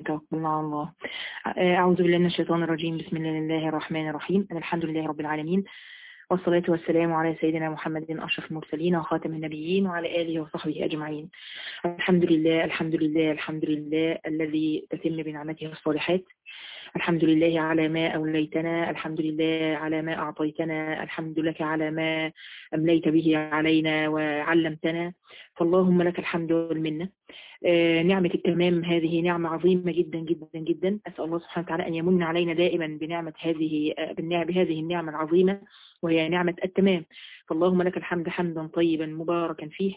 توكلنا على الله أعوذ بالله من الشيطان الرجيم بسم الله الرحمن الرحيم الحمد لله رب العالمين والصلاة والسلام على سيدنا محمد أشرف المرسلين وخاتم النبيين وعلى آله وصحبه أجمعين الحمد لله الحمد لله الحمد لله الذي تتم بنعمته الصالحات الحمد لله على ما أوليتنا الحمد لله على ما أعطيتنا الحمد لك على ما أمليت به علينا وعلمتنا فاللهم لك الحمد والمنة آه نعمة التمام هذه نعمة عظيمة جدا جدا جدا أسأل الله سبحانه وتعالى أن يمن علينا دائما بنعمة هذه بهذه النعمة العظيمة وهي نعمة التمام فاللهم لك الحمد حمدا طيبا مباركا فيه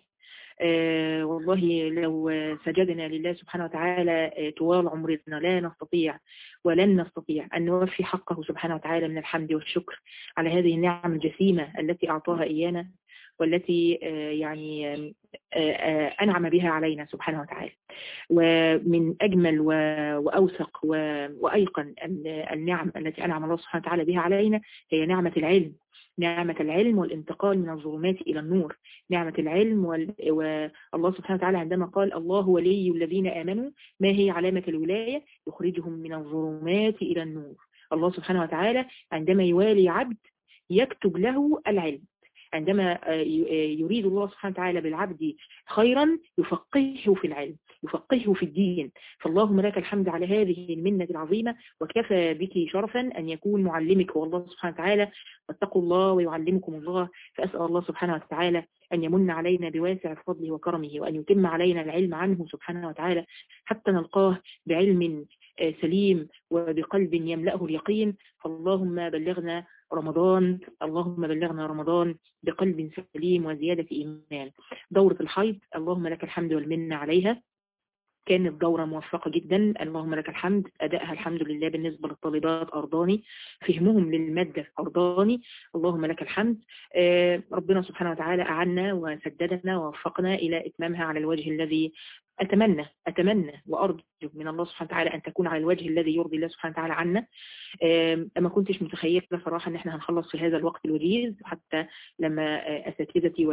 آه والله لو سجدنا لله سبحانه وتعالى آه طوال عمرنا لا نستطيع ولن نستطيع أن نوفي حقه سبحانه وتعالى من الحمد والشكر على هذه النعم الجسيمة التي أعطاها إيانا والتي آه يعني أنعم بها علينا سبحانه وتعالى ومن أجمل وأوثق وأيقن النعم التي أنعم الله سبحانه وتعالى بها علينا هي نعمة العلم نعمة العلم والانتقال من الظلمات إلى النور نعمة العلم وال... والله سبحانه وتعالى عندما قال الله ولي الذين آمنوا ما هي علامة الولاية يخرجهم من الظلمات إلى النور الله سبحانه وتعالى عندما يوالي عبد يكتب له العلم عندما يريد الله سبحانه وتعالى بالعبد خيرا يفقهه في العلم يفقهه في الدين فاللهم لك الحمد على هذه المنة العظيمة وكفى بك شرفا أن يكون معلمك والله سبحانه وتعالى واتقوا الله ويعلمكم الله فأسأل الله سبحانه وتعالى أن يمن علينا بواسع فضله وكرمه وأن يتم علينا العلم عنه سبحانه وتعالى حتى نلقاه بعلم سليم وبقلب يملأه اليقين فاللهم بلغنا رمضان اللهم بلغنا رمضان بقلب سليم وزيادة إيمان دورة الحيض اللهم لك الحمد والمنة عليها كانت دورة موفقة جدا اللهم لك الحمد أدائها الحمد لله بالنسبة للطالبات أرضاني فهمهم للمادة أرضاني اللهم لك الحمد آه ربنا سبحانه وتعالى أعنا وسددنا ووفقنا إلى إتمامها على الوجه الذي أتمنى أتمنى وأرجو من الله سبحانه وتعالى أن تكون على الوجه الذي يرضي الله سبحانه وتعالى عنا ما كنتش متخيلة صراحة أن احنا هنخلص في هذا الوقت الوجيز حتى لما أساتذتي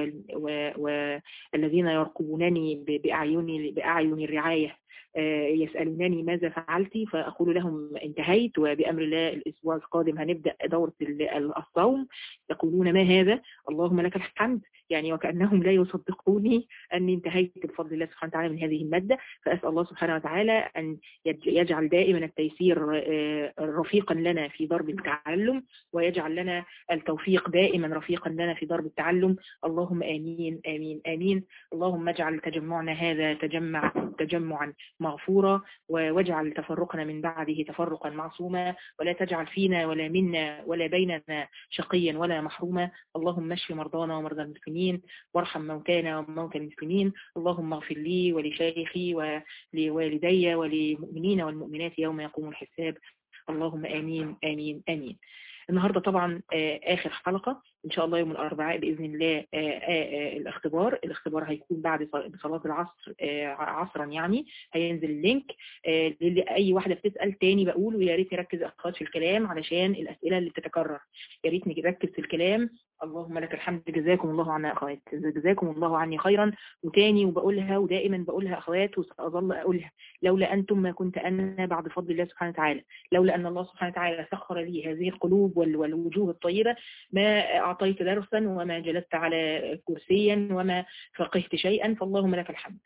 والذين يرقبونني بأعين بأعين الرعاية يسألونني ماذا فعلت فأقول لهم انتهيت وبأمر الله الأسبوع القادم هنبدأ دورة الصوم يقولون ما هذا اللهم لك الحمد يعني وكأنهم لا يصدقوني أني انتهيت بفضل الله سبحانه وتعالى من هذه المادة فأسأل الله سبحانه وتعالى أن يجعل دائما التيسير رفيقا لنا في ضرب التعلم ويجعل لنا التوفيق دائما رفيقا لنا في ضرب التعلم اللهم آمين آمين آمين اللهم اجعل تجمعنا هذا تجمع تجمعا مغفورا واجعل تفرقنا من بعده تفرقا معصوما ولا تجعل فينا ولا منا ولا بيننا شقيا ولا محروما اللهم اشف مرضانا ومرضى المسلمين وارحم موتانا وموتى المسلمين اللهم اغفر لي ولشيخي ولوالدي وللمؤمنين والمؤمنات يوم يقوم الحساب اللهم آمين آمين آمين النهاردة طبعا آخر حلقة إن شاء الله يوم الأربعاء بإذن الله الاختبار الاختبار هيكون بعد صلاة العصر عصرا يعني هينزل اللينك لأي واحدة بتسأل تاني بقول ويا ريت نركز أخوات في الكلام علشان الأسئلة اللي بتتكرر يا ريت نركز في الكلام اللهم لك الحمد جزاكم الله عنا أخوات جزاكم الله عني خيرا وتاني وبقولها ودائما بقولها أخوات وسأظل أقولها لولا أنتم ما كنت أنا بعد فضل الله سبحانه وتعالى لولا أن الله سبحانه وتعالى سخر لي هذه القلوب والوجوه الطيبة ما أعطيت درسا وما جلست على كرسيا وما فقهت شيئا فاللهم لك الحمد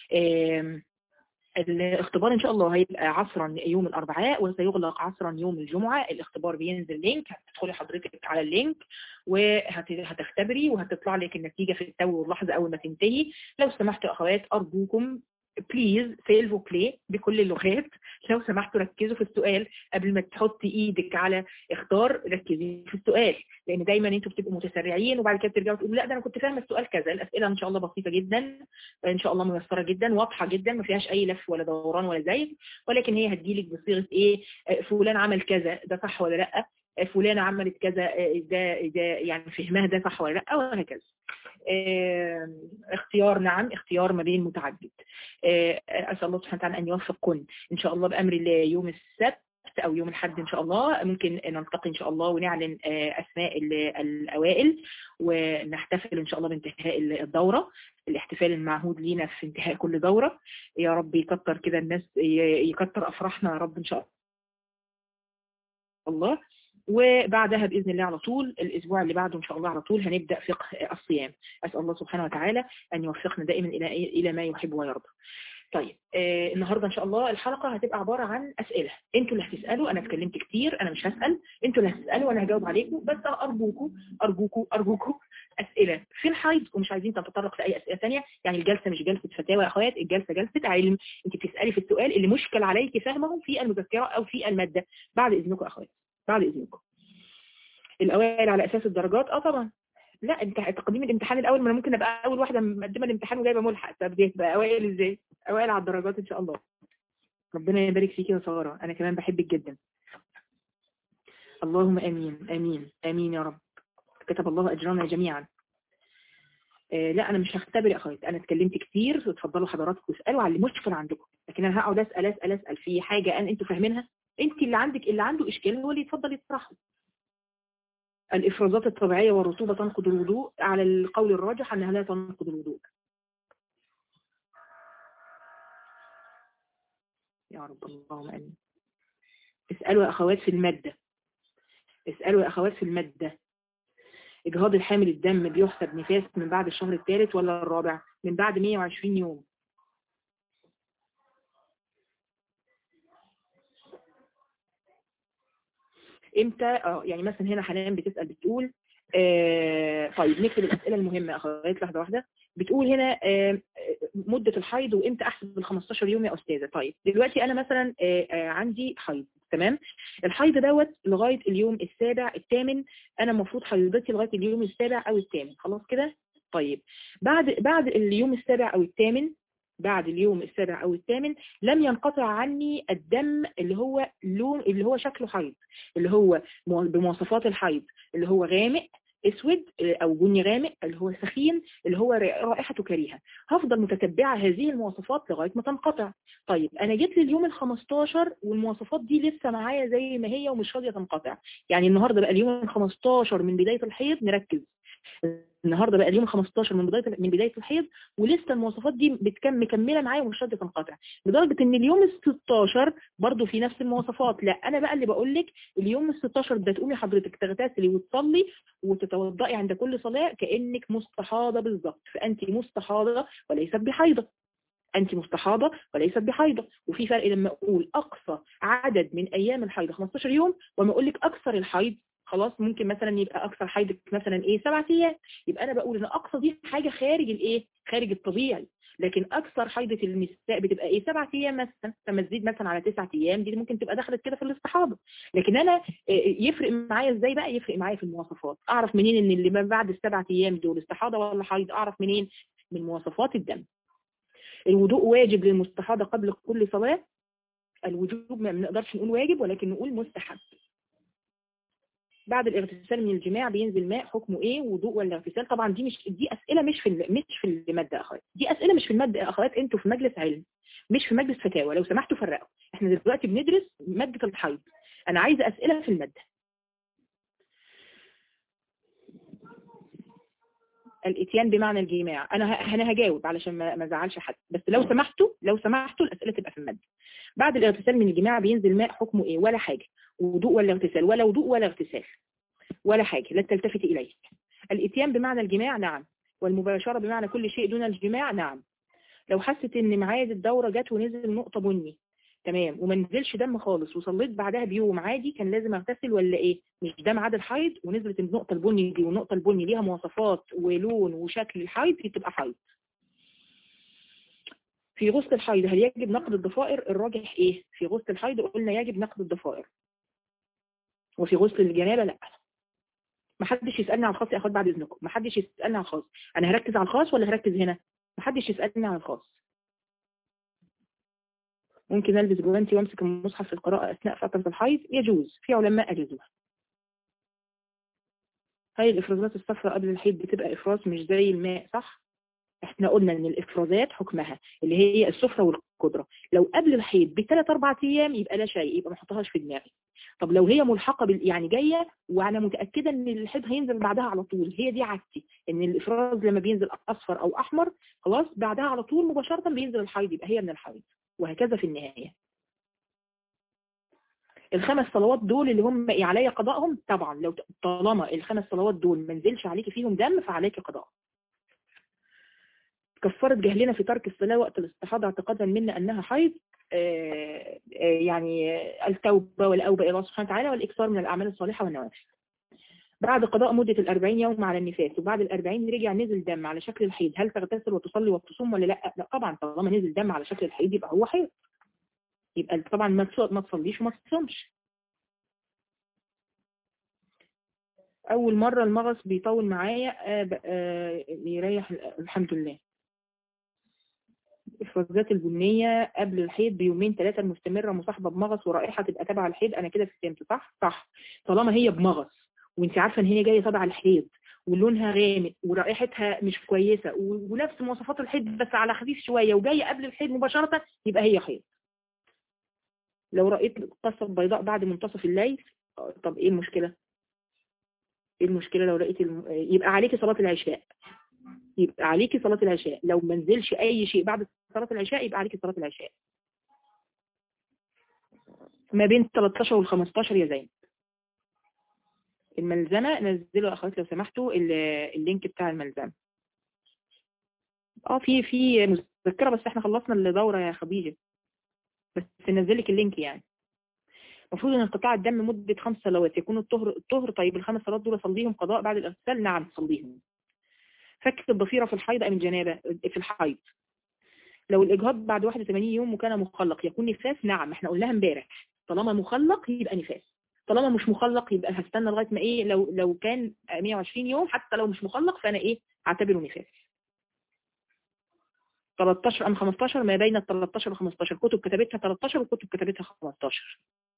الاختبار ان شاء الله هيبقى عصرا يوم الاربعاء وسيغلق عصرا يوم الجمعة الاختبار بينزل لينك هتدخلي حضرتك على اللينك وهتختبري وهتطلع لك النتيجة في التو واللحظة اول ما تنتهي لو سمحتوا اخوات ارجوكم بليز سيلف وبلاي بكل اللغات لو سمحتوا ركزوا في السؤال قبل ما تحطي ايدك على اختار ركزي في السؤال لان دايما انتوا بتبقوا متسرعين وبعد كده بترجعوا تقولوا لا ده انا كنت فاهمه السؤال كذا الاسئله ان شاء الله بسيطه جدا ان شاء الله ميسره جدا واضحه جدا ما فيهاش اي لف ولا دوران ولا زيغ ولكن هي هتجيلك بصيغه ايه فلان عمل كذا ده صح ولا لا فلانة عملت كذا ده ده يعني فهمها ده صح ولا لا وهكذا اه اختيار نعم اختيار ما بين متعدد اه اسال الله سبحانه وتعالى ان يوفقكن ان شاء الله بامر الله يوم السبت او يوم الاحد ان شاء الله ممكن نلتقي ان شاء الله ونعلن اسماء الاوائل ونحتفل ان شاء الله بانتهاء الدورة الاحتفال المعهود لينا في انتهاء كل دورة يا رب يكتر كده الناس يكتر افراحنا يا رب ان شاء الله وبعدها بإذن الله على طول الأسبوع اللي بعده إن شاء الله على طول هنبدأ فقه الصيام أسأل الله سبحانه وتعالى أن يوفقنا دائما إلى إلى ما يحب ويرضى طيب آه النهاردة إن شاء الله الحلقة هتبقى عبارة عن أسئلة أنتوا اللي هتسألوا أنا اتكلمت كتير أنا مش هسأل أنتوا اللي هتسألوا وأنا هجاوب عليكم بس أرجوكم أرجوكم أرجوكم أسئلة في الحيض ومش عايزين تتطرق لأي أسئلة ثانيه يعني الجلسة مش جلسة فتاوى يا أخوات الجلسة جلسة علم أنت بتسألي في السؤال اللي مشكل عليك فهمه في المذكرة أو في المادة بعد إذنكم يا أخوات بعد إذنكم الأوائل على أساس الدرجات اه طبعا لا انت تقديم الامتحان الاول ما انا ممكن ابقى اول واحده مقدمه الامتحان وجايبه ملحق طب دي تبقى اوائل ازاي اوائل على الدرجات ان شاء الله ربنا يبارك فيكي يا ساره انا كمان بحبك جدا اللهم امين امين امين يا رب كتب الله اجرنا جميعا آه لا انا مش هختبر يا اخوات انا اتكلمت كتير اتفضلوا حضراتكم اسالوا على اللي مشكل عندكم لكن انا هقعد اسال اسال اسال في حاجه ان انتوا فاهمينها انت اللي عندك اللي عنده اشكال هو اللي يتفضل يطرحه الإفرازات الطبيعية والرطوبة تنقض الوضوء على القول الراجح أنها لا تنقض الوضوء يا رب اللهم أمين اسألوا يا أخوات في المادة اسألوا يا أخوات في المادة إجهاض الحامل الدم بيحسب نفاس من بعد الشهر الثالث ولا الرابع من بعد 120 يوم امتى اه يعني مثلا هنا حنان بتسأل بتقول آه طيب نكتب الأسئلة المهمة أخوات لحظة واحدة بتقول هنا آه مدة الحيض وامتى أحسب ال 15 يوم يا أستاذة طيب دلوقتي أنا مثلا آه آه عندي حيض تمام الحيض دوت لغاية اليوم السابع الثامن أنا المفروض حيضتي لغاية اليوم السابع أو الثامن خلاص كده طيب بعد بعد اليوم السابع أو الثامن بعد اليوم السابع او الثامن لم ينقطع عني الدم اللي هو لون اللي هو شكله حيض اللي هو بمواصفات الحيض اللي هو غامق اسود او بني غامق اللي هو سخين اللي هو رائحته كريهه هفضل متتبعه هذه المواصفات لغايه ما تنقطع طيب انا جيت لليوم ال15 والمواصفات دي لسه معايا زي ما هي ومش راضيه تنقطع يعني النهارده بقى اليوم ال15 من بدايه الحيض نركز النهارده بقى اليوم 15 من بدايه من بدايه الحيض ولسه المواصفات دي بتكم مكمله معايا ومش راضيه تنقطع لدرجه ان اليوم ال 16 برضه في نفس المواصفات لا انا بقى اللي بقول لك اليوم ال 16 ده تقومي حضرتك تغتسلي وتصلي وتتوضئي عند كل صلاه كانك مستحاضه بالظبط فانت مستحاضه وليست بحيضه أنت مستحاضة وليست بحيضة وفي فرق لما أقول أقصى عدد من أيام الحيضة 15 يوم وما أقول لك أكثر الحيض خلاص ممكن مثلا يبقى اكثر حيض مثلا ايه سبع ايام يبقى انا بقول ان اقصى دي حاجة خارج الايه خارج الطبيعي لكن اكثر حيضة النساء بتبقى ايه سبع ايام مثلا لما تزيد مثلا على تسعة ايام دي ممكن تبقى دخلت كده في الاستحاضة لكن انا يفرق معايا ازاي بقى يفرق معايا في المواصفات اعرف منين ان اللي ما بعد السبع ايام دول استحاضة ولا حيض اعرف منين من مواصفات الدم الوضوء واجب للمستحاضة قبل كل صلاة الوجوب ما بنقدرش نقول واجب ولكن نقول مستحب بعد الاغتسال من الجماع بينزل ماء حكمه ايه وضوء ولا اغتسال طبعا دي مش دي اسئله مش في مش في الماده يا اخوات دي اسئله مش في الماده يا اخوات انتوا في مجلس علم مش في مجلس فتاوى لو سمحتوا فرقوا احنا دلوقتي بندرس ماده الحيض انا عايزه اسئله في الماده الاتيان بمعنى الجماع انا انا هجاوب علشان ما ازعلش حد بس لو سمحتوا لو سمحتوا الاسئله تبقى في الماده بعد الاغتسال من الجماع بينزل ماء حكمه ايه ولا حاجه وضوء ولا اغتسال ولا وضوء ولا اغتسال ولا حاجه لا تلتفت اليه الاتيان بمعنى الجماع نعم والمباشره بمعنى كل شيء دون الجماع نعم لو حست ان ميعاد الدوره جت ونزل نقطه بني تمام وما نزلش دم خالص وصليت بعدها بيوم عادي كان لازم اغتسل ولا ايه مش ده ميعاد الحيض ونزلت النقطه البني دي والنقطه البني ليها مواصفات ولون وشكل الحيض دي تبقى حيض في غسل الحيض هل يجب نقد الضفائر الراجح ايه في غسل الحيض قلنا يجب نقد الضفائر وفي غسل الجنابه لا ما حدش يسالني على الخاص يا اخوات بعد اذنكم ما حدش يسالني على الخاص انا هركز على الخاص ولا هركز هنا ما حدش يسالني على الخاص ممكن البس جوانتي وامسك المصحف في القراءة اثناء فترة الحيض يجوز في علماء اجازوها هاي الافرازات الصفراء قبل الحيض بتبقى افراز مش زي الماء صح احنا قلنا ان الافرازات حكمها اللي هي الصفرة القدرة لو قبل الحيض بثلاث اربع ايام يبقى لا شيء يبقى ما احطهاش في دماغي طب لو هي ملحقة بال... يعني جاية وانا متأكدة ان الحيض هينزل بعدها على طول هي دي عادتي ان الافراز لما بينزل اصفر او احمر خلاص بعدها على طول مباشرة بينزل الحيض يبقى هي من الحيض وهكذا في النهاية الخمس صلوات دول اللي هم ايه عليا قضائهم طبعا لو طالما الخمس صلوات دول ما نزلش عليكي فيهم دم فعليكي قضاء كفرت جهلنا في ترك الصلاة وقت الاستحاضة اعتقادا منا أنها حيض آه يعني التوبة والأوبة إلى الله سبحانه وتعالى والإكثار من الأعمال الصالحة والنوافل بعد قضاء مدة الأربعين يوم على النفاس وبعد الأربعين رجع نزل دم على شكل الحيض هل تغتسل وتصلي وتصوم ولا لا؟ لا طبعا طالما نزل دم على شكل الحيض يبقى هو حيض يبقى طبعا ما تصليش وما تصومش اول مرة المغص بيطول معايا آه آه يريح الحمد لله الافرازات البنية قبل الحيض بيومين ثلاثة المستمرة مصاحبة بمغص ورائحة تبقى تبع الحيض انا كده فهمت صح صح طالما هي بمغص وانت عارفة ان هي جاية تبع الحيض ولونها غامق ورائحتها مش كويسة ونفس مواصفات الحيض بس على خفيف شوية وجاية قبل الحيض مباشرة يبقى هي حيض لو رأيت قصة بيضاء بعد منتصف الليل طب ايه المشكلة ايه المشكلة لو لقيت الم... يبقى عليكي صلاة العشاء يبقى عليكي صلاة العشاء لو ما نزلش اي شيء بعد صلاة العشاء يبقى عليكي صلاة العشاء ما بين 13 وال 15 يا زين الملزمة نزلوا يا اخواتي لو سمحتوا اللينك بتاع الملزمة اه في في مذكرة بس احنا خلصنا الدورة يا خديجة بس نزلك اللينك يعني المفروض ان انقطاع الدم مدة خمس صلوات يكون الطهر الطهر طيب الخمس صلوات دول اصليهم قضاء بعد الاغتسال نعم تصليهم فك الضفيرة في الحيض ام الجنابة في الحيض لو الاجهاض بعد 81 يوم وكان مخلق يكون نفاس نعم احنا قلناها امبارح طالما مخلق يبقى نفاس طالما مش مخلق يبقى هستنى لغايه ما ايه لو لو كان 120 يوم حتى لو مش مخلق فانا ايه اعتبره نفاس 13 ام 15 ما بين ال 13 و 15 كتب كتبتها 13 وكتب كتبتها 15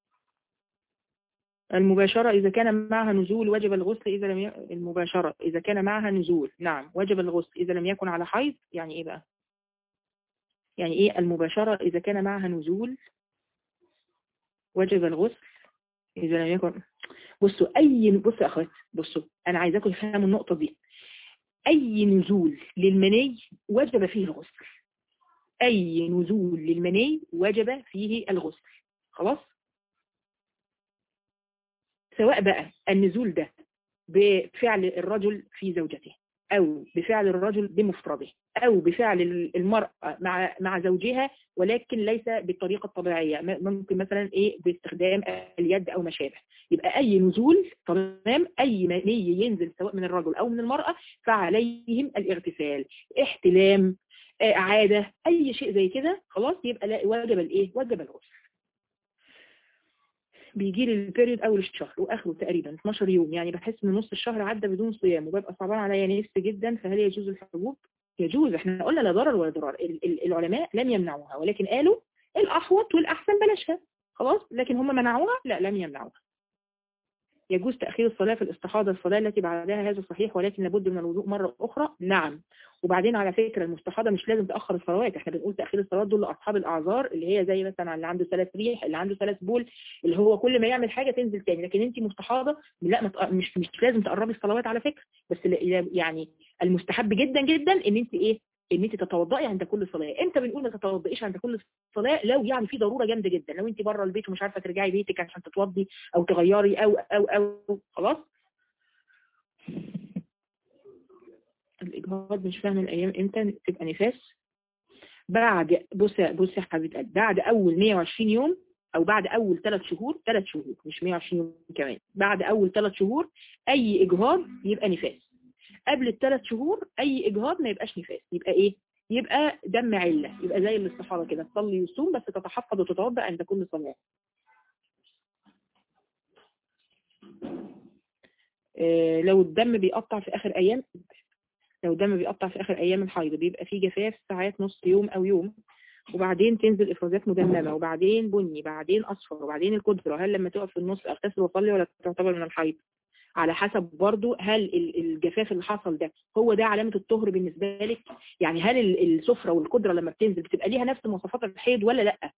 المباشرة إذا كان معها نزول وجب الغسل إذا لم ي... المباشرة إذا كان معها نزول نعم وجب الغسل إذا لم يكن على حيض يعني إيه بقى يعني إيه المباشرة إذا كان معها نزول وجب الغسل إذا لم يكن بصوا أي بصوا يا أخوات بصوا أنا عايزاكم تفهموا النقطة دي أي نزول للمني وجب فيه الغسل أي نزول للمني وجب فيه الغسل خلاص سواء بقى النزول ده بفعل الرجل في زوجته أو بفعل الرجل بمفرده أو بفعل المرأة مع مع زوجها ولكن ليس بالطريقة الطبيعية ممكن مثلا إيه باستخدام اليد أو ما شابه يبقى أي نزول تمام أي مني ينزل سواء من الرجل أو من المرأة فعليهم الاغتسال احتلام عادة أي شيء زي كده خلاص يبقى وجب الإيه وجب الغسل بيجي لي البيريود اول الشهر واخره تقريبا 12 يوم يعني بحس ان نص الشهر عدى بدون صيام وببقى صعبان عليا نفسي جدا فهل يجوز الحبوب يجوز احنا قلنا لا ضرر ولا ضرار العلماء لم يمنعوها ولكن قالوا الاحوط والاحسن بلاشها خلاص لكن هم منعوها لا لم يمنعوها يجوز تأخير الصلاة في الاستحاضة الصلاة التي بعدها هذا صحيح ولكن لابد من الوضوء مرة أخرى نعم وبعدين على فكرة المستحاضة مش لازم تأخر الصلوات احنا بنقول تأخير الصلوات دول لأصحاب الأعذار اللي هي زي مثلا اللي عنده ثلاث ريح اللي عنده ثلاث بول اللي هو كل ما يعمل حاجة تنزل تاني لكن انت مستحاضة لا مش مش لازم تقربي الصلوات على فكرة بس يعني المستحب جدا جدا ان انت ايه ان انت تتوضئي عند كل صلاه امتى بنقول ما تتوضئيش عند كل صلاه لو يعني في ضروره جامده جدا لو انت بره البيت ومش عارفه ترجعي بيتك عشان تتوضي او تغيري او او او خلاص الاجهاض مش فاهمه الايام امتى تبقى نفاس بعد بص بص يا حبيبه قلبي بعد اول 120 يوم او بعد اول 3 شهور 3 شهور مش 120 يوم كمان بعد اول 3 شهور اي اجهاض يبقى نفاس قبل الثلاث شهور اي اجهاض ما يبقاش نفاس يبقى ايه يبقى دم علة يبقى زي الاستحاضة كده تصلي وتصوم بس تتحفظ وتتوضا عند كل صلاة إيه لو الدم بيقطع في اخر ايام لو الدم بيقطع في اخر ايام الحيض بيبقى فيه جفاف ساعات نص يوم او يوم وبعدين تنزل افرازات مدممه وبعدين بني بعدين اصفر وبعدين القدره هل لما تقف في النص اغتسل واصلي ولا تعتبر من الحيض على حسب برضو هل الجفاف اللي حصل ده هو ده علامة الطهر بالنسبة لك يعني هل السفرة والقدرة لما بتنزل بتبقى ليها نفس مواصفات الحيض ولا لا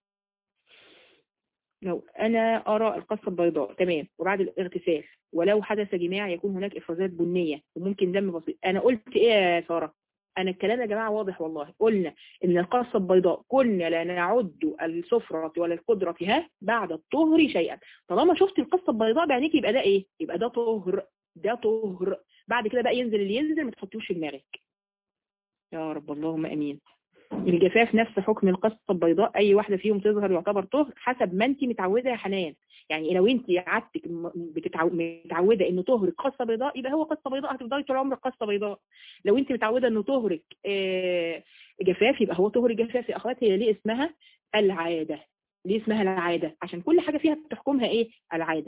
لو انا ارى القصة البيضاء تمام وبعد الاغتسال ولو حدث جماع يكون هناك افرازات بنية وممكن دم بسيط انا قلت ايه يا سارة انا الكلام يا جماعة واضح والله قلنا ان القصة البيضاء كنا لا نعد السفرة ولا القدرة فيها بعد الطهر شيئا طالما شفت القصة البيضاء بعينيك يبقى ده ايه يبقى ده طهر ده طهر بعد كده بقى ينزل اللي ينزل ما تحطوش في دماغك يا رب اللهم امين الجفاف نفس حكم القصة البيضاء اي واحدة فيهم تظهر يعتبر طهر حسب ما انت متعودة يا حنان يعني لو انت عادتك متعودة انه طهرك قصة بيضاء يبقى هو قصة بيضاء هتفضلي طول عمرك قصة بيضاء لو انت متعودة انه طهرك جفاف يبقى هو طهر جفاف يا اخوات هي ليه اسمها العادة ليه اسمها العادة عشان كل حاجة فيها بتحكمها ايه العادة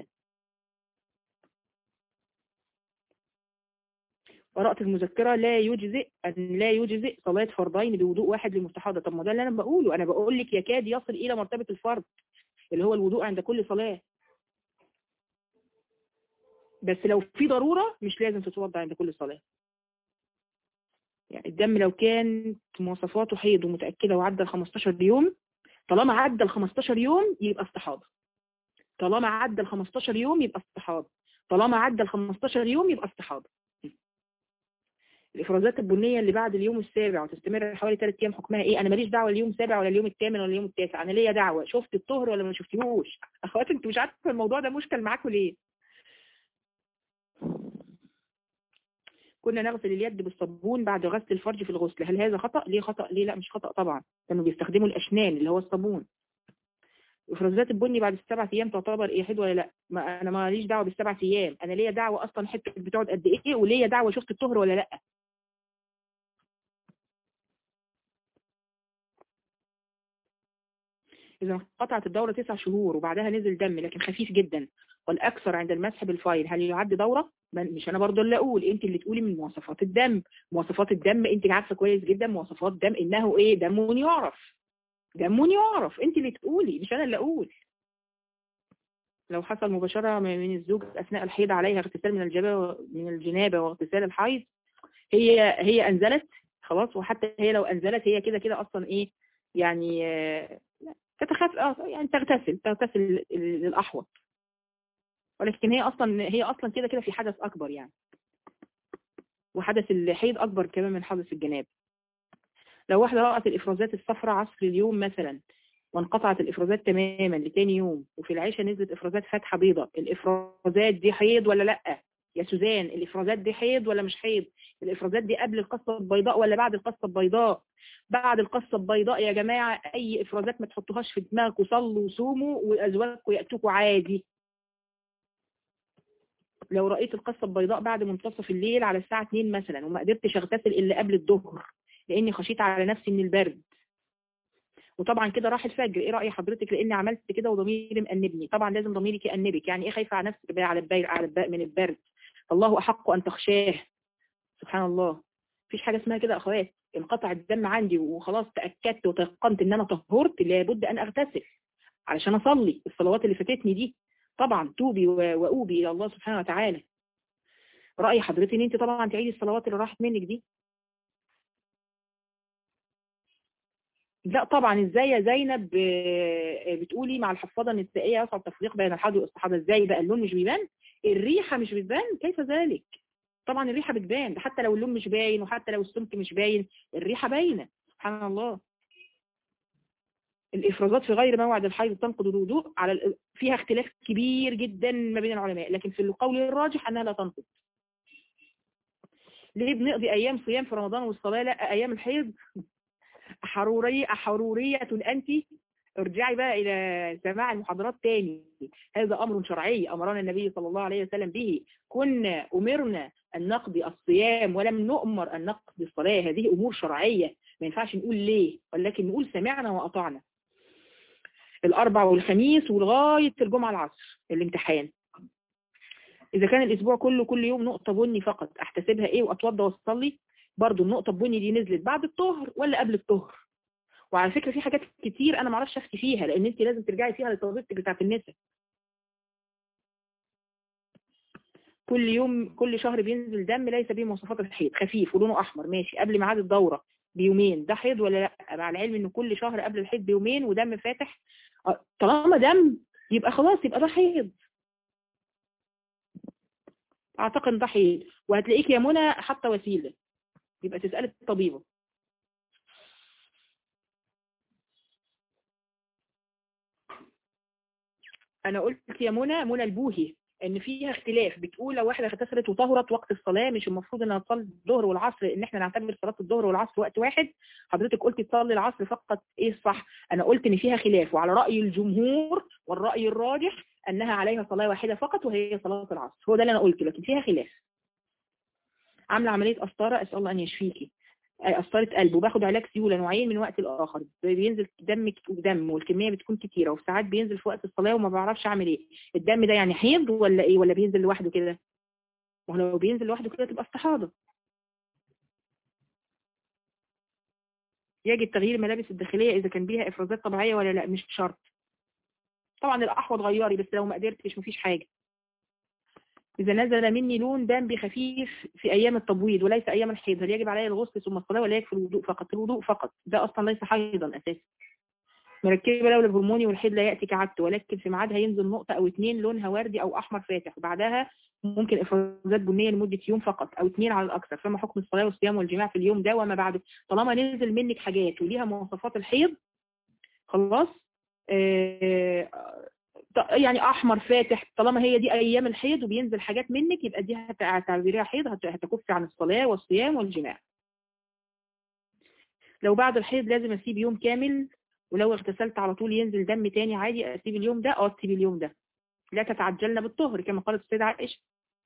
قرأت المذكرة لا يجزئ أن لا يجزئ صلاة فرضين بوضوء واحد للمستحاضة طب ما ده اللي أنا بقوله أنا بقول لك يكاد يصل إلى مرتبة الفرض اللي هو الوضوء عند كل صلاة بس لو في ضرورة مش لازم تتوضع عند كل صلاة يعني الدم لو كانت مواصفاته حيض ومتأكدة وعدى ال 15 يوم طالما عدى ال 15 يوم يبقى استحاضة طالما عدى ال 15 يوم يبقى استحاضة طالما عدى ال 15 يوم يبقى استحاضة الافرازات البنية اللي بعد اليوم السابع وتستمر حوالي 3 ايام حكمها ايه انا ماليش دعوه اليوم السابع ولا اليوم الثامن ولا اليوم التاسع انا ليا دعوه شفت الطهر ولا ما شفتيهوش اخواتي انتوا مش عارفه الموضوع ده مشكل معاكم ليه كنا نغسل اليد بالصابون بعد غسل الفرج في الغسل هل هذا خطأ ليه خطأ ليه لا مش خطأ طبعا كانوا بيستخدموا الاشنان اللي هو الصابون افرازات البني بعد السبع ايام تعتبر ايه حد ولا لا ما انا ماليش دعوه بالسبع ايام انا ليا دعوه اصلا حته بتقعد قد ايه وليا دعوه شفت الطهر ولا لا إذا قطعت الدورة تسع شهور وبعدها نزل دم لكن خفيف جدا والأكثر عند المسح بالفايل هل يعد دورة؟ مش أنا برضو اللي أقول أنت اللي تقولي من مواصفات الدم مواصفات الدم أنت عارفة كويس جدا مواصفات دم إنه إيه دم يعرف دم يعرف أنت اللي تقولي مش أنا اللي أقول لو حصل مباشرة من الزوج أثناء الحيض عليها اغتسال من الجنابة من الجنابة واغتسال الحيض هي هي أنزلت خلاص وحتى هي لو أنزلت هي كده كده أصلا إيه يعني تتخاف اه يعني تغتسل تغتسل للأحوط ولكن هي اصلا هي اصلا كده كده في حدث اكبر يعني وحدث الحيض اكبر كمان من حدث الجناب لو واحدة رأت الافرازات الصفراء عصر اليوم مثلا وانقطعت الافرازات تماما لتاني يوم وفي العيشة نزلت افرازات فاتحة بيضة الافرازات دي حيض ولا لا يا سوزان الافرازات دي حيض ولا مش حيض الافرازات دي قبل القصة البيضاء ولا بعد القصة البيضاء بعد القصة البيضاء يا جماعة اي افرازات ما تحطوهاش في دماغكم صلوا وصوموا وازواجكم يأتوكوا عادي لو رأيت القصة البيضاء بعد منتصف الليل على الساعة 2 مثلا وما قدرتش اغتسل الا قبل الظهر لاني خشيت على نفسي من البرد وطبعا كده راح الفجر ايه رأي حضرتك لاني عملت كده وضميري مأنبني طبعا لازم ضميرك يأنبك يعني ايه خايفة على نفسك بقى على البير على الباء من البرد الله احق ان تخشاه سبحان الله مفيش حاجة اسمها كده اخوات انقطع الدم عندي وخلاص تأكدت وتيقنت ان انا طهرت لابد ان اغتسل علشان اصلي الصلوات اللي فاتتني دي طبعا توبي وأوبي إلى الله سبحانه وتعالى رأي حضرتك ان انت طبعا تعيدي الصلوات اللي راحت منك دي لا طبعا ازاي يا زينب بتقولي مع الحفاظه النسائيه يصعب تفريق بين الحيض والاستحاضه ازاي بقى اللون مش بيبان الريحه مش بتبان كيف ذلك طبعا الريحه بتبان ده حتى لو اللون مش باين وحتى لو السمك مش باين الريحه باينه سبحان الله الافرازات في غير موعد الحيض تنقض الوضوء على فيها اختلاف كبير جدا ما بين العلماء لكن في القول الراجح انها لا تنقض ليه بنقضي ايام صيام في رمضان والصلاه لا ايام الحيض حروريه حروريه انت ارجعي بقى الى سماع المحاضرات تاني هذا امر شرعي امرنا النبي صلى الله عليه وسلم به كنا امرنا ان نقضي الصيام ولم نؤمر ان نقضي الصلاه هذه امور شرعيه ما ينفعش نقول ليه ولكن نقول سمعنا واطعنا الاربع والخميس ولغايه الجمعه العصر الامتحان اذا كان الاسبوع كله كل يوم نقطه بني فقط احتسبها ايه واتوضى واصلي برضو النقطه البني دي نزلت بعد الطهر ولا قبل الطهر وعلى فكره في حاجات كتير انا ما اعرفش افتي فيها لان انت لازم ترجعي فيها لطبيبتك بتاعه النساء كل يوم كل شهر بينزل دم ليس به مواصفات الحيض خفيف ولونه احمر ماشي قبل ميعاد الدوره بيومين ده حيض ولا لا مع العلم ان كل شهر قبل الحيض بيومين ودم فاتح آه، طالما دم يبقى خلاص يبقى ده حيض اعتقد ده حيض وهتلاقيك يا منى حاطه وسيله يبقى تسالي الطبيبه انا قلت يا منى منى البوهي ان فيها اختلاف بتقول لو واحده اغتسلت وطهرت وقت الصلاه مش المفروض انها تصلي الظهر والعصر ان احنا نعتبر صلاه الظهر والعصر وقت واحد حضرتك قلتي تصلي العصر فقط ايه الصح انا قلت ان فيها خلاف وعلى راي الجمهور والراي الراجح انها عليها صلاه واحده فقط وهي صلاه العصر هو ده اللي انا قلته لكن فيها خلاف عامله عمليه قسطره اسال الله ان يشفيكي قسطره قلب وباخد علاج سيوله نوعين من وقت لاخر بينزل دم دم والكميه بتكون كتيره وساعات بينزل في وقت الصلاه وما بعرفش اعمل ايه الدم ده يعني حيض ولا ايه ولا بينزل لوحده كده ما هو لو بينزل لوحده كده تبقى استحاضه يجب تغيير الملابس الداخليه اذا كان بيها افرازات طبيعيه ولا لا مش شرط طبعا الاحوض غيري بس لو ما قدرتش مفيش حاجه إذا نزل مني لون دم بخفيف في أيام التبويض وليس أيام الحيض هل يجب علي الغسل ثم الصلاة ولا يكفي الوضوء فقط الوضوء فقط ده أصلا ليس حيضا أساسا مركبة لولا الهرموني والحيض لا يأتي كعادته ولكن في ميعادها ينزل نقطة أو اتنين لونها وردي أو أحمر فاتح وبعدها ممكن إفرازات بنية لمدة يوم فقط أو اتنين على الأكثر فما حكم الصلاة والصيام والجماع في اليوم ده وما بعده طالما نزل منك حاجات وليها مواصفات الحيض خلاص آه يعني احمر فاتح طالما هي دي ايام الحيض وبينزل حاجات منك يبقى دي هتعتبريها حيض هتكف عن الصلاة والصيام والجماع لو بعد الحيض لازم اسيب يوم كامل ولو اغتسلت على طول ينزل دم تاني عادي اسيب اليوم ده اه تسيب اليوم ده لا تتعجلن بالطهر كما قالت السيدة عائشة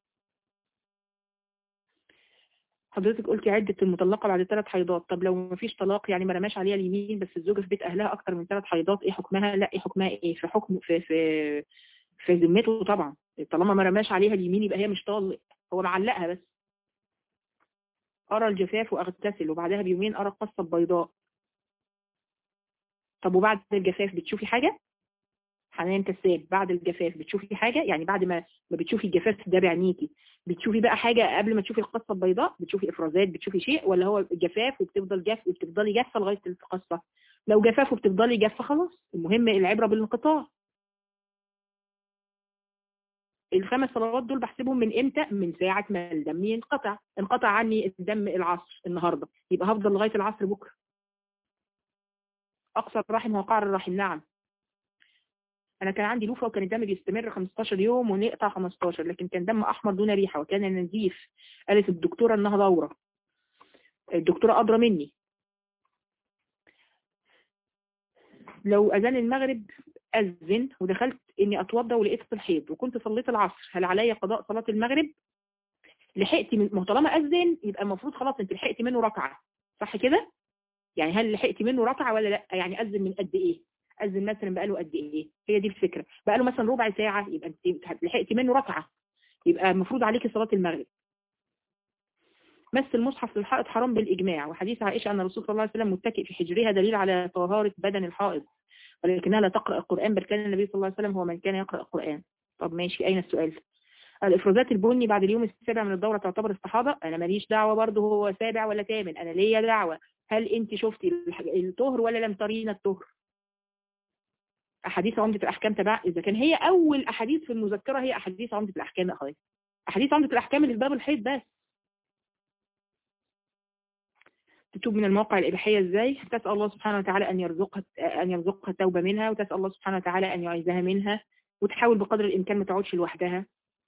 حضرتك قلتي عدة المطلقة بعد ثلاث حيضات طب لو ما فيش طلاق يعني ما رماش عليها اليمين بس الزوجة في بيت أهلها أكتر من ثلاث حيضات إيه حكمها لا إيه حكمها إيه في حكم في في في ذمته طبعا طالما ما رماش عليها اليمين يبقى هي مش طالق هو معلقها بس أرى الجفاف وأغتسل وبعدها بيومين أرى القصة البيضاء طب وبعد الجفاف بتشوفي حاجة حنان كساب بعد الجفاف بتشوفي حاجة يعني بعد ما ما بتشوفي الجفاف ده بعينيكي بتشوفي بقى حاجة قبل ما تشوفي القصة البيضاء بتشوفي افرازات بتشوفي شيء ولا هو جفاف وبتفضل جاف وبتفضلي جافة لغاية القصة لو جفاف وبتفضلي جافة خلاص المهم العبرة بالانقطاع الخمس صلوات دول بحسبهم من امتى من ساعة ما الدم ينقطع انقطع عني الدم العصر النهاردة يبقى هفضل لغاية العصر بكرة اقصى الرحم هو قعر الرحم نعم انا كان عندي لوفه وكان الدم بيستمر 15 يوم ونقطع 15 لكن كان دم احمر دون ريحه وكان نزيف قالت الدكتوره انها دوره الدكتوره ادرى مني لو اذان المغرب اذن ودخلت اني اتوضى ولقيت الحيض وكنت صليت العصر هل عليا قضاء صلاه المغرب لحقتي من ما طالما اذن يبقى المفروض خلاص انت لحقتي منه ركعه صح كده يعني هل لحقتي منه ركعه ولا لا يعني اذن من قد ايه أذن مثلا بقاله قد إيه هي دي الفكرة بقاله مثلا ربع ساعة يبقى أنت لحقتي منه ركعة يبقى المفروض عليكي صلاة المغرب مس المصحف للحائط حرام بالإجماع وحديث عائشة أن الرسول صلى الله عليه وسلم متكئ في حجرها دليل على طهارة بدن الحائط ولكنها لا تقرأ القرآن بل كان النبي صلى الله عليه وسلم هو من كان يقرأ القرآن طب ماشي أين السؤال الإفرازات البني بعد اليوم السابع من الدورة تعتبر استحاضة أنا ماليش دعوة برضه هو سابع ولا ثامن أنا ليا دعوة هل أنت شفتي الطهر ولا لم ترين الطهر أحاديث عمدة الأحكام تبع إذا كان هي أول أحاديث في المذكرة هي أحاديث عمدة الأحكام يا أخواتي أحاديث عمدة الأحكام اللي في باب الحيض بس تتوب من المواقع الإباحية إزاي تسأل الله سبحانه وتعالى أن يرزقها أن يرزقها التوبة منها وتسأل الله سبحانه وتعالى أن يعيذها منها وتحاول بقدر الإمكان ما تقعدش لوحدها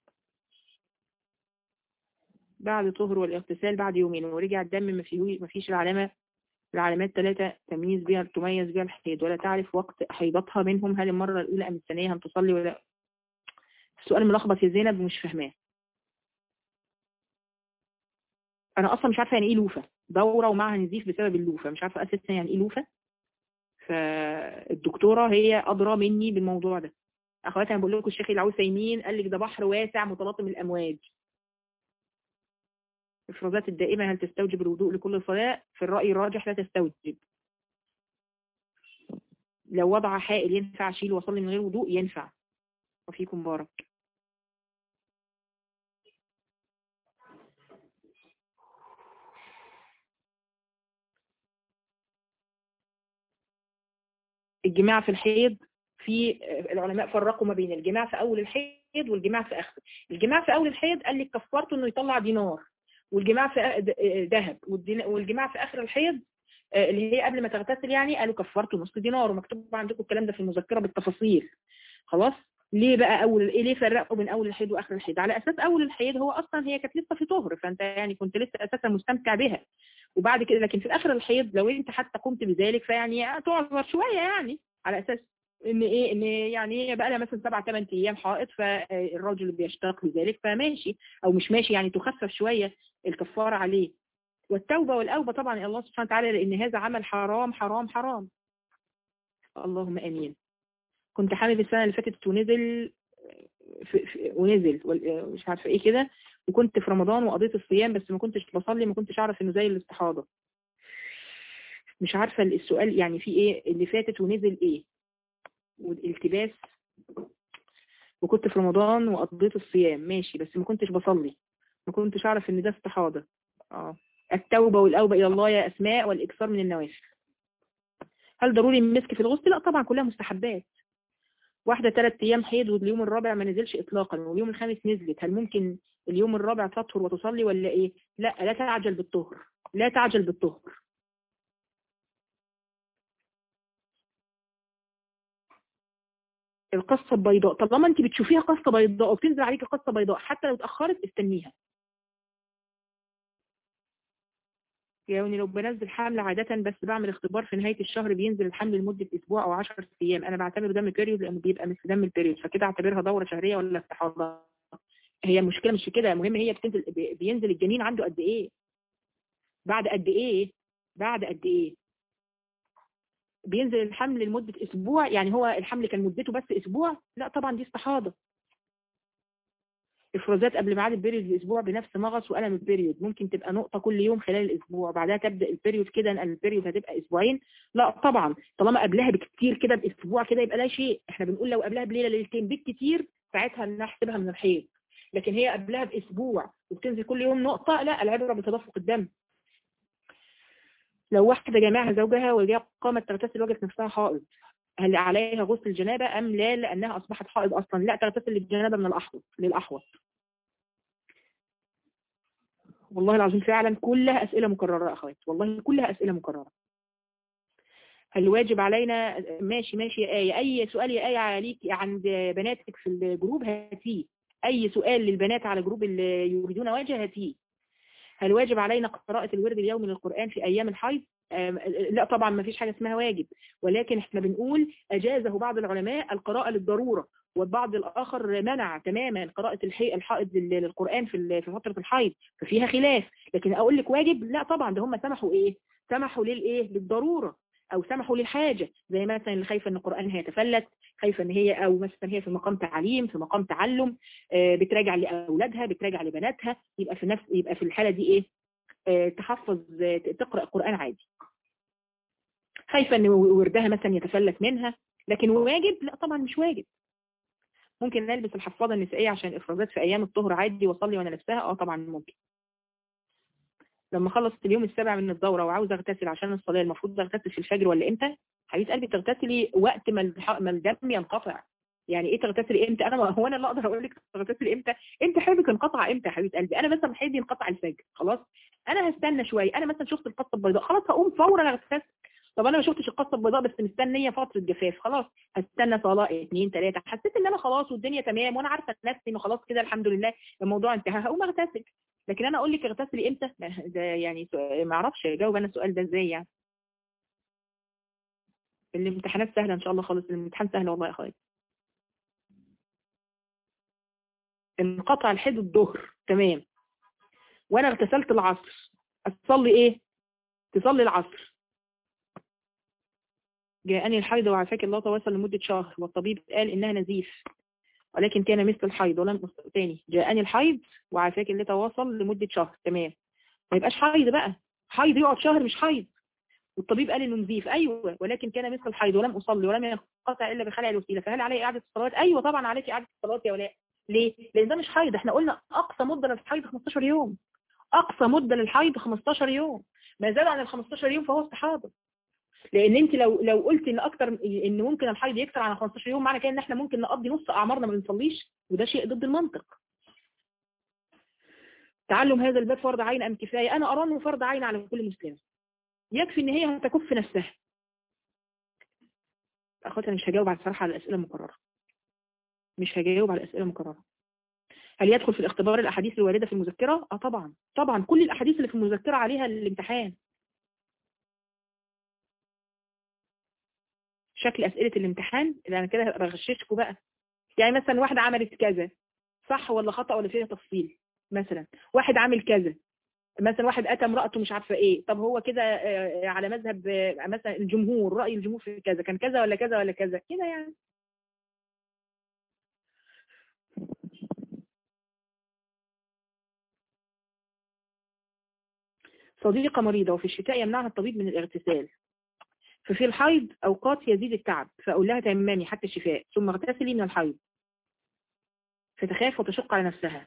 بعد طهر والاغتسال بعد يومين ورجع الدم ما فيه ما فيش العلامة العلامات ثلاثة تمييز بها تميز بها الحيض ولا تعرف وقت حيضتها منهم هل المرة الأولى أم الثانية هم تصلي ولا السؤال ملخبط يا زينب ومش فاهماه أنا أصلا مش عارفة يعني إيه لوفة دورة ومعها نزيف بسبب اللوفة مش عارفة أساسا يعني إيه لوفة فالدكتورة هي أدرى مني بالموضوع ده أخواتي أنا بقول لكم الشيخ العوثيمين قال لك ده بحر واسع متلاطم الأمواج الإفرازات الدائمة هل تستوجب الوضوء لكل صلاة في الرأي الراجح لا تستوجب لو وضع حائل ينفع أشيل وأصلي من غير وضوء ينفع وفيكم بارك الجماع في الحيض في العلماء فرقوا ما بين الجماع في اول الحيض والجماع في اخره الجماع في اول الحيض قال لك كفارته انه يطلع دينار والجماع في ذهب والجماع في اخر الحيض اللي هي قبل ما تغتسل يعني قالوا كفارته نص دينار ومكتوب عندكم الكلام ده في المذكره بالتفاصيل خلاص ليه بقى اول ايه ليه فرقوا بين اول الحيض واخر الحيض على اساس اول الحيض هو اصلا هي كانت لسه في طهر فانت يعني كنت لسه اساسا مستمتع بها وبعد كده لكن في اخر الحيض لو انت حتى قمت بذلك فيعني تعذر شويه يعني على اساس ان ايه ان يعني بقى لها مثلا سبع ثمان ايام حائط فالراجل بيشتاق لذلك فماشي او مش ماشي يعني تخفف شويه الكفاره عليه والتوبه والاوبه طبعا الله سبحانه وتعالى لان هذا عمل حرام حرام حرام اللهم امين كنت حامل السنه اللي فاتت ونزل في في ونزل مش عارفه ايه كده وكنت في رمضان وقضيت الصيام بس ما كنتش بصلي ما كنتش اعرف انه زي الاستحاضه مش عارفه السؤال يعني في ايه اللي فاتت ونزل ايه والالتباس وكنت في رمضان وقضيت الصيام ماشي بس ما كنتش بصلي ما كنتش اعرف ان ده استحاضه اه التوبه والاوبه الى الله يا اسماء والاكثار من النوافل هل ضروري المسك في الغسل لا طبعا كلها مستحبات واحدة ثلاث أيام حيض واليوم الرابع ما نزلش إطلاقا واليوم الخامس نزلت هل ممكن اليوم الرابع تطهر وتصلي ولا إيه لا لا تعجل بالطهر لا تعجل بالطهر القصة البيضاء طالما انت بتشوفيها قصة بيضاء وبتنزل عليك قصة بيضاء حتى لو اتأخرت استنيها يعني لو بنزل حمل عادة بس بعمل اختبار في نهاية الشهر بينزل الحمل لمدة أسبوع أو 10 أيام أنا بعتبره دم بيريود لأنه بيبقى مثل دم البيريود فكده أعتبرها دورة شهرية ولا استحاضة هي المشكلة مش في كده المهم هي بتنزل بينزل الجنين عنده قد إيه بعد قد إيه بعد قد إيه بينزل الحمل لمدة أسبوع يعني هو الحمل كان مدته بس أسبوع لا طبعا دي استحاضة افرازات قبل ميعاد البيريود باسبوع بنفس مغص والم البيريود ممكن تبقى نقطه كل يوم خلال الاسبوع بعدها تبدا البيريود كده ان البيريود هتبقى اسبوعين لا طبعا طالما قبلها بكتير كده باسبوع كده يبقى لا شيء احنا بنقول لو قبلها بليله ليلتين بالكتير ساعتها نحسبها من الحيض لكن هي قبلها باسبوع وبتنزل كل يوم نقطه لا العبره بتدفق الدم لو واحده جامعها زوجها وجاء قامت تغتسل وجدت نفسها حائض هل عليها غسل الجنابة أم لا لأنها أصبحت حائض أصلا لا تغتسل الجنابة من الأحوط للأحوط والله العظيم فعلا كلها أسئلة مكررة أخوات والله كلها أسئلة مكررة هل واجب علينا ماشي ماشي يا آية أي سؤال يا آية عليك عند بناتك في الجروب هاتيه أي سؤال للبنات على جروب اللي يريدون وجه هاتيه هل واجب علينا قراءة الورد اليومي للقرآن في أيام الحيض لا طبعا ما فيش حاجة اسمها واجب ولكن احنا بنقول أجازه بعض العلماء القراءة للضرورة والبعض الآخر منع تماما قراءة الحائض للقرآن في فترة الحيض ففيها خلاف لكن أقول لك واجب لا طبعا ده هم سمحوا إيه سمحوا للإيه للضرورة أو سمحوا للحاجة زي مثلا اللي خايفة إن القرآن هيتفلت خايفة إن هي أو مثلا هي في مقام تعليم في مقام تعلم بتراجع لأولادها بتراجع لبناتها يبقى في نفس يبقى في الحالة دي إيه تحفظ تقرأ قرآن عادي خايفة ان وردها مثلا يتفلت منها لكن واجب لا طبعا مش واجب ممكن نلبس الحفاضة النسائية عشان الافرازات في ايام الطهر عادي واصلي وانا لابساها اه طبعا ممكن لما خلصت اليوم السابع من الدورة وعاوزة اغتسل عشان الصلاة المفروض اغتسل في الفجر ولا امتى حبيبه قلبي تغتسلي وقت ما ما الدم ينقطع يعني ايه تغتسلي امتى انا هو انا اللي اقدر اقول لك تغتسلي امتى انت حيضك انقطع امتى يا حبيبه قلبي انا مثلا حيضي انقطع الفجر خلاص انا هستنى شويه انا مثلا شفت القطه البيضاء خلاص هقوم فورا اغتسل طب انا ما شفتش القصه البيضاء بس مستنيه فتره جفاف خلاص هستنى صلاه اثنين ثلاثه حسيت ان انا خلاص والدنيا تمام وانا عارفه نفسي انه خلاص كده الحمد لله الموضوع انتهى هقوم اغتسل لكن انا اقول لك اغتسلي امتى ده يعني ما اعرفش اجاوب انا السؤال ده ازاي يعني الامتحانات سهله ان شاء الله خالص الامتحان سهل والله يا اخويا انقطع الحيض الظهر تمام وانا اغتسلت العصر اصلي ايه تصلي العصر جاءني الحيض وعافاك الله تواصل لمدة شهر والطبيب قال إنها نزيف ولكن كان مثل الحيض ولم تاني جاءني الحيض وعافاك الله تواصل لمدة شهر تمام ما يبقاش حيض بقى حيض يقعد شهر مش حيض والطبيب قال انه نزيف ايوه ولكن كان مثل الحيض ولم اصلي ولم ينقطع الا بخلع الوسيله فهل علي اعاده الصلاه ايوه طبعا عليك اعاده الصلاه يا ولاء ليه لان ده مش حيض احنا قلنا اقصى مده للحيض 15 يوم اقصى مده للحيض 15 يوم ما زاد عن ال 15 يوم فهو استحاضه لان انت لو لو قلت ان اكتر ان ممكن الحيض يكثر عن 15 يوم معنى كده ان احنا ممكن نقضي نص اعمارنا ما بنصليش وده شيء ضد المنطق تعلم هذا الباب فرض عين ام كفايه انا ارى انه فرض عين على كل مسلم يكفي ان هي هتكف نفسها اخواتي انا مش هجاوب على الصراحه على الاسئله المكرره مش هجاوب على الاسئله المكرره هل يدخل في الاختبار الاحاديث الوارده في المذكره اه طبعا طبعا كل الاحاديث اللي في المذكره عليها الامتحان شكل اسئله الامتحان اللي انا كده بغششكم بقى يعني مثلا واحده عملت كذا صح ولا خطا ولا فيها تفصيل مثلا واحد عامل كذا مثلا واحد اتى امراته مش عارفه ايه طب هو كده آه، على مذهب آه، مثلا الجمهور راي الجمهور في كذا كان كذا ولا كذا ولا كذا كده يعني صديقة مريضة وفي الشتاء يمنعها الطبيب من الاغتسال ففي الحيض أوقات يزيد التعب فأقول لها تيممي حتى الشفاء ثم اغتسلي من الحيض فتخاف وتشق على نفسها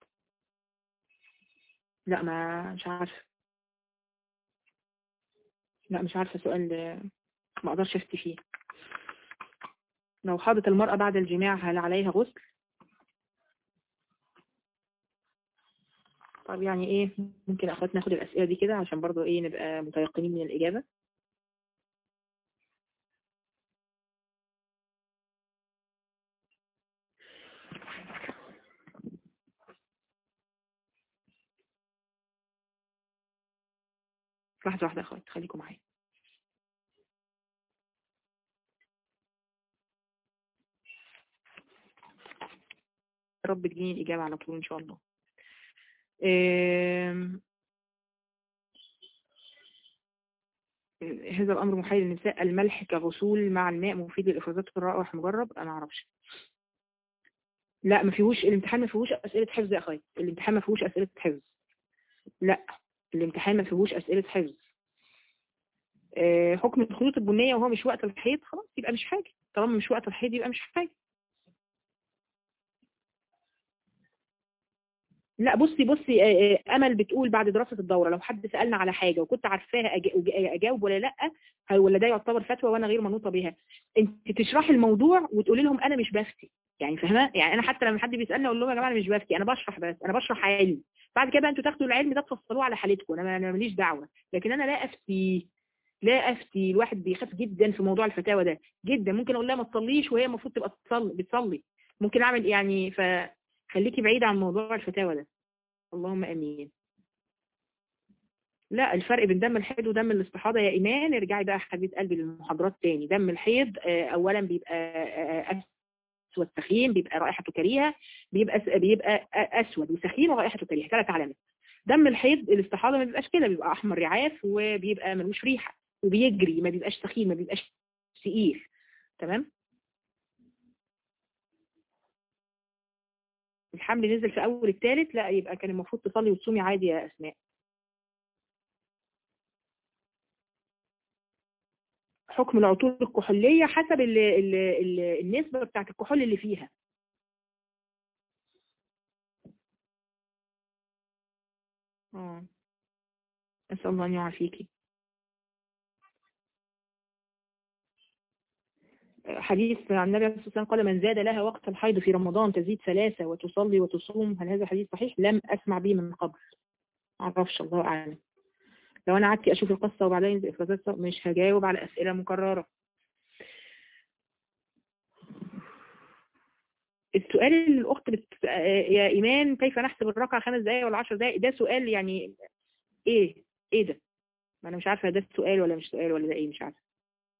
لا ما مش عارفة لا مش عارفة سؤال ما اقدرش افتي فيه لو حاضت المرأة بعد الجماع هل عليها غسل طب يعني ايه ممكن اخوات ناخد الاسئلة دي كده عشان برضو ايه نبقى متيقنين من الاجابة لحظة واحدة يا اخوات خليكم معايا يا رب تجيني الإجابة على طول إن شاء الله آم، هذا الأمر محايد للنساء الملح كغسول مع الماء مفيد للإفرازات الرائح مجرب أنا معرفش لا ما فيهوش الامتحان ما فيهوش أسئلة حفظ يا أخوي الامتحان ما فيهوش أسئلة حفظ لا الامتحان ما فيهوش أسئلة حفظ آه، حكم الخيوط البنية وهو مش وقت الحيض خلاص يبقى مش حاجة طالما مش وقت الحيض يبقى مش حاجة لا بصي بصي آه، آه، امل بتقول بعد دراسه الدوره لو حد سالنا على حاجه وكنت عارفاها أج- أج- اجاوب ولا لا هل- ولا ده يعتبر فتوى وانا غير منوطه بها انت تشرحي الموضوع وتقولي لهم انا مش بفتي يعني فاهمه يعني انا حتى لما حد بيسالني اقول لهم يا جماعه انا مش بفتي انا بشرح بس انا بشرح علم بعد كده بقى انتوا تاخدوا العلم ده تفصلوه على حالتكم انا انا ماليش دعوه لكن انا لا افتي لا افتي الواحد بيخاف جدا في موضوع الفتاوى ده جدا ممكن اقول لها ما تصليش وهي المفروض تبقى تصلي بتصلي ممكن اعمل يعني فخليكي بعيده عن موضوع الفتاوى ده اللهم امين لا الفرق بين دم الحيض ودم الاستحاضة يا إيمان ارجعي بقى حبيبة قلبي للمحاضرات تاني دم الحيض آه، أولا بيبقى آه، أسود سخين بيبقى رائحته كريهة بيبقى س- بيبقى آه، أسود وسخين ورائحته كريهة ثلاث علامات دم الحيض الاستحاضة ما بيبقاش كده بيبقى أحمر رعاف وبيبقى ملوش ريحة وبيجري ما بيبقاش سخين ما بيبقاش ثقيل تمام الحمل نزل في أول الثالث لا يبقى كان المفروض تصلي وتصومي عادي يا أسماء حكم العطور الكحولية حسب ال ال ال النسبة بتاعت الكحول اللي فيها اه أسأل الله أن يعافيكي حديث عن النبي عليه الصلاة والسلام قال من زاد لها وقت الحيض في رمضان تزيد ثلاثة وتصلي وتصوم هل هذا حديث صحيح؟ لم أسمع به من قبل معرفش الله أعلم لو أنا قعدت أشوف القصة وبعدين ينزل إفرازات مش هجاوب على أسئلة مكررة السؤال اللي الأخت بت... يا إيمان كيف نحسب الركعة خمس دقايق ولا عشر دقايق ده سؤال يعني إيه إيه ده ما أنا مش عارفة ده سؤال ولا مش سؤال ولا ده إيه مش عارفة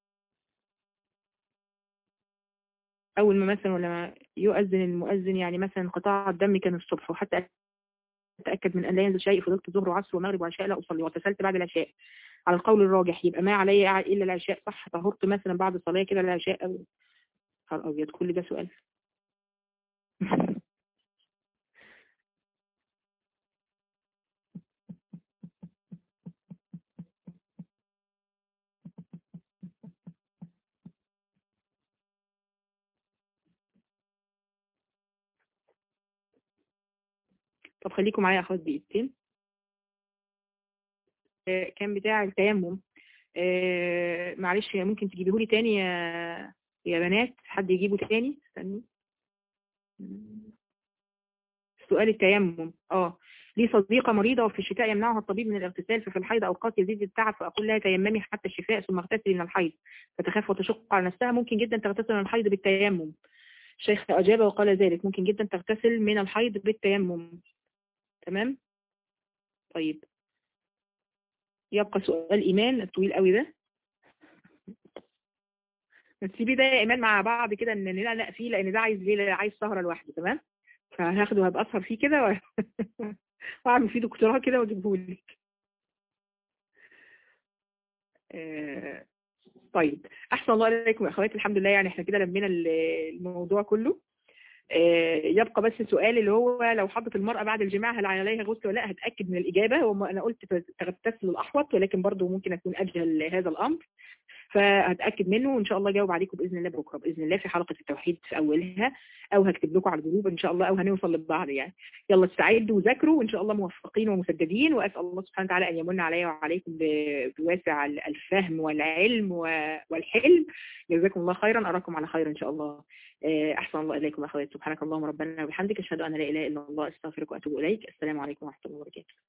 أول ما مثلا ولا ما يؤذن المؤذن يعني مثلا انقطاع الدم كان الصبح وحتى أتأكد من أن لا ينزل شيء فضلت الظهر وعصر ومغرب وعشاء لا أصلي واغتسلت بعد العشاء على القول الراجح يبقى ما علي إلا العشاء صح طهرت مثلا بعد صلاة كده العشاء أو خلاص أبيض كل ده سؤال طب خليكم معايا يا اخوات دقيقتين آه، كان بتاع التيمم آه معلش ممكن تجيبيه لي تاني يا يا بنات حد يجيبه تاني استني سؤال التيمم اه لي صديقة مريضة وفي الشتاء يمنعها الطبيب من الاغتسال ففي الحيض أوقات يزيد التعب فأقول لها تيممي حتى الشفاء ثم اغتسلي من الحيض فتخاف وتشق على نفسها ممكن جدا تغتسل من الحيض بالتيمم الشيخ أجاب وقال ذلك ممكن جدا تغتسل من الحيض بالتيمم تمام طيب يبقى سؤال إيمان الطويل قوي ده نسيبي ده يا إيمان مع بعض كده إن نلقى فيه لأن ده عايز ليه عايز سهرة لوحده تمام فهاخده هبقى أسهر فيه كده و... واعمل فيه دكتوراه كده واجيبهولك آه... طيب احسن الله عليكم يا اخواتي الحمد لله يعني احنا كده لمينا الموضوع كله آه يبقى بس السؤال اللي هو لو حضت المرأة بعد الجماع هل عليها غسل ولا لا هتأكد من الإجابة هو أنا قلت تغتسل الأحوط ولكن برضه ممكن أكون أجهل هذا الأمر فهتأكد منه وإن شاء الله جاوب عليكم بإذن الله بكرة بإذن الله في حلقة التوحيد في أولها أو هكتب لكم على الجروب إن شاء الله أو هنوصل لبعض يعني يلا استعدوا وذاكروا وإن شاء الله موفقين ومسددين وأسأل الله سبحانه وتعالى أن يمن علي وعليكم بواسع الفهم والعلم والحلم جزاكم الله خيرا أراكم على خير إن شاء الله أحسن الله إليكم أخواتي سبحانك اللهم ربنا وبحمدك أشهد أن لا إله إلا الله أستغفرك وأتوب إليك السلام عليكم ورحمة الله وبركاته